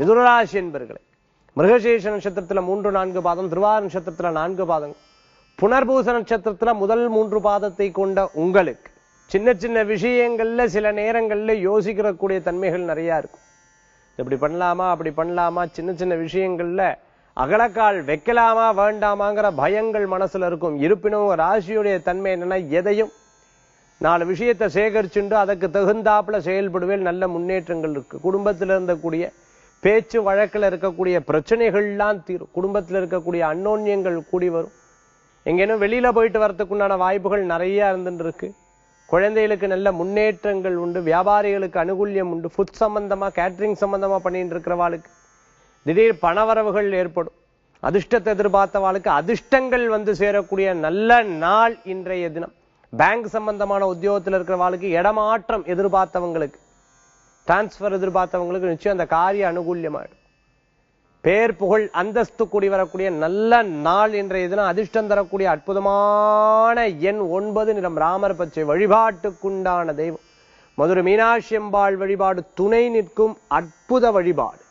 மிதுனராசி என்பர்களே மிருகசேஷ நட்சத்திரத்துல மூன்று நான்கு பாதம் திருவார நட்சத்திரத்துல நான்கு பாதம் புனர்பூச நட்சத்திரத்துல முதல் மூன்று பாதத்தை கொண்ட உங்களுக்கு சின்ன சின்ன விஷயங்கள்ல சில நேரங்கள்ல யோசிக்கிற கூடிய தன்மைகள் நிறைய இருக்கும் இப்படி பண்ணலாமா அப்படி பண்ணலாமா சின்ன சின்ன விஷயங்கள்ல அகலக்கால் வைக்கலாமா வேண்டாமாங்கிற பயங்கள் மனசுல இருக்கும் இருப்பினும் ராசியுடைய தன்மை என்னன்னா எதையும் நாலு விஷயத்தை சேகரிச்சுண்டு அதுக்கு தகுந்தாப்புல செயல்படுவேல் நல்ல முன்னேற்றங்கள் இருக்கு குடும்பத்தில் இருந்தக்கூடிய பேச்சு வழக்கில் இருக்கக்கூடிய பிரச்சனைகள்லாம் தீரும் குடும்பத்தில் இருக்கக்கூடிய அன்னோன்யங்கள் கூடி வரும் எங்கேனும் வெளியில போயிட்டு வரதுக்குண்டான வாய்ப்புகள் நிறைய இருந்துட்டு இருக்கு குழந்தைகளுக்கு நல்ல முன்னேற்றங்கள் உண்டு வியாபாரிகளுக்கு அனுகூல்யம் உண்டு ஃபுட் சம்பந்தமா கேட்டரிங் சம்பந்தமா பண்ணிட்டு இருக்கிறவாளுக்கு திடீர் பணவரவுகள் ஏற்படும் அதிர்ஷ்டத்தை எதிர்பார்த்தவாளுக்கு அதிர்ஷ்டங்கள் வந்து சேரக்கூடிய நல்ல நாள் இன்றைய தினம் பேங்க் சம்பந்தமான உத்தியோகத்தில் இருக்கிறவாளுக்கு இடமாற்றம் எதிர்பார்த்தவங்களுக்கு டிரான்ஸ்ஃபர் எதிர்பார்த்தவங்களுக்கு நிச்சயம் அந்த காரிய அனுகூல்யமாயிடும் பேர் புகழ் அந்தஸ்து கூடி வரக்கூடிய நல்ல நாள் இன்றைய தினம் அதிர்ஷ்டம் தரக்கூடிய அற்புதமான எண் ஒன்பது நிறம் ராமர் பச்சை வழிபாட்டுக்குண்டான தெய்வம் மதுரை மீனாட்சி அம்பாள் வழிபாடு துணை நிற்கும் அற்புத வழிபாடு